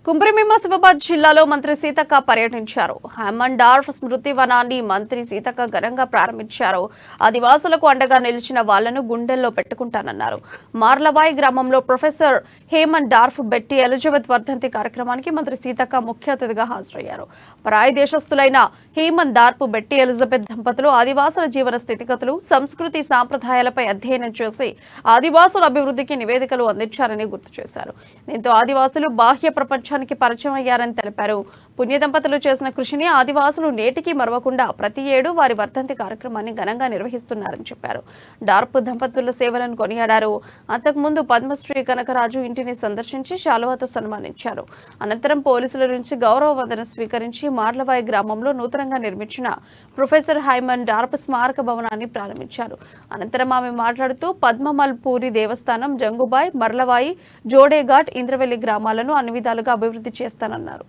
కుంభ్రమీమాసిఫాబాద్ జిల్లాలో మంత్రి సీతక్క పర్యటించారు హెమండార్ఫ్ స్మృతి వనాన్ని మంత్రి సీతక్క ఘనంగా ప్రారంభించారు ఆదివాసులకు అండగా నిలిచిన వాళ్లను గుండెల్లో పెట్టుకుంటానన్నారు మార్లబాయ్ గ్రామంలో professor Haimendorf Betty Elizabeth వర్ధంతి కార్యక్రమానికి మంత్రి సీతక్క ముఖ్య అతిథిగా హాజరయ్యారు పరాయి దేశస్థులైన హేమన్ డార్ఫ్ బెట్టి ఎలిజబెత్ దంపతులు ఆదివాసుల జీవన స్థితిగతులు సంస్కృతి సాంప్రదాయాలపై అధ్యయనం చేసి ఆదివాసుల అభివృద్ధికి నివేదికలు అందించారని గుర్తు చేశారు దీంతో ఆదివాసులు బాహ్య ప్రపంచానికి పరిచయం అయ్యారని తెలిపారు పుణ్య దంపతులు చేసిన కృషిని ఆదివాసులు నేటికి మరవకుండా ప్రతి ఏడు వారి వర్ధంతి కార్యక్రమాన్ని ఘనంగా నిర్వహిస్తున్నారని చెప్పారు డార్పు దంపతుల సేవలను కొనియాడారు అంతకుముందు పద్మశ్రీ కనకరాజు ఇంటిని సందర్శించి శాలువాతో సన్మానించారు అనంతరం పోలీసుల నుంచి గౌరవ వందన స్వీకరించి మార్లవాయి గ్రామంలో నూతనంగా నిర్మించిన ప్రొఫెసర్ హైమన్ డార్ప్ స్మారక భవనాన్ని ప్రారంభించారు అనంతరం ఆమె మాట్లాడుతూ పద్మమల్ పూరి దేవస్థానం జంగుబాయ్ మర్లవాయి జోడేఘాట్ ఇంద్రవెల్లి గ్రామాలను అన్ని విధాలుగా అభివృద్ధి చేస్తానన్నారు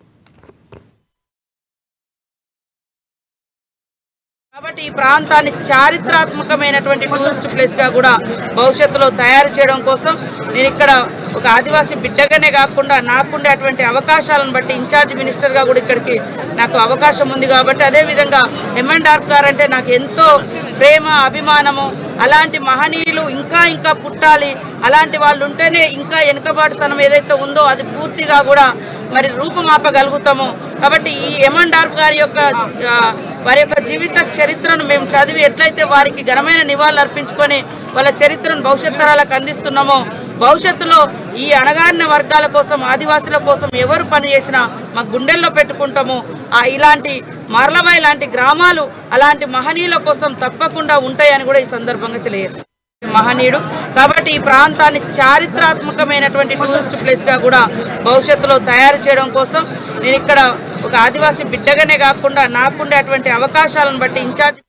కాబట్టి ఈ ప్రాంతాన్ని చారిత్రాత్మకమైనటువంటి టూరిస్ట్ ప్లేస్ గా కూడా భవిష్యత్తులో తయారు చేయడం కోసం నేను ఇక్కడ ఒక ఆదివాసీ బిడ్డగానే కాకుండా నాకుండే అటువంటి అవకాశాలను బట్టి ఇన్ఛార్జ్ మినిస్టర్ గా కూడా ఇక్కడికి నాకు అవకాశం ఉంది కాబట్టి అదే విధంగా ఎంఎన్ డార్క్ గారు అంటే నాకు ఎంతో ప్రేమ అభిమానము అలాంటి మహనీయులు ఇంకా ఇంకా పుట్టాలి అలాంటి వాళ్ళు ఉంటేనే ఇంకా వెనుకబాటుతనం ఏదైతే ఉందో అది పూర్తిగా కూడా మరి రూపుమాపగలుగుతాము కాబట్టి ఈ ఎమన్ డార్ఫ్ గారి యొక్క ఆ, వారి యొక్క జీవిత చరిత్రను మేము చదివి ఎట్లయితే వారికి ఘనమైన నివాళులు అర్పించుకొని వాళ్ళ చరిత్రను భవిష్యత్ తరాలకు అందిస్తున్నామో భవిష్యత్తులో ఈ అణగారిన వర్గాల కోసం ఆదివాసుల కోసం ఎవరు పనిచేసినా మా గుండెల్లో పెట్టుకుంటాము ఆ ఇలాంటి మార్లబాయ్ లాంటి గ్రామాలు అలాంటి మహనీయుల కోసం తప్పకుండా ఉంటాయని కూడా ఈ సందర్భంగా తెలియజేస్తాం మహనీయుడు కాబట్టి ఈ ప్రాంతాన్ని చారిత్రాత్మకమైనటువంటి టూరిస్ట్ ప్లేస్ గా కూడా భవిష్యత్తులో తయారు చేయడం కోసం నేను ఇక్కడ ఒక ఆదివాసీ బిడ్డగానే కాకుండా నాకుండే అటువంటి అవకాశాలను బట్టి ఇన్ఛార్జ్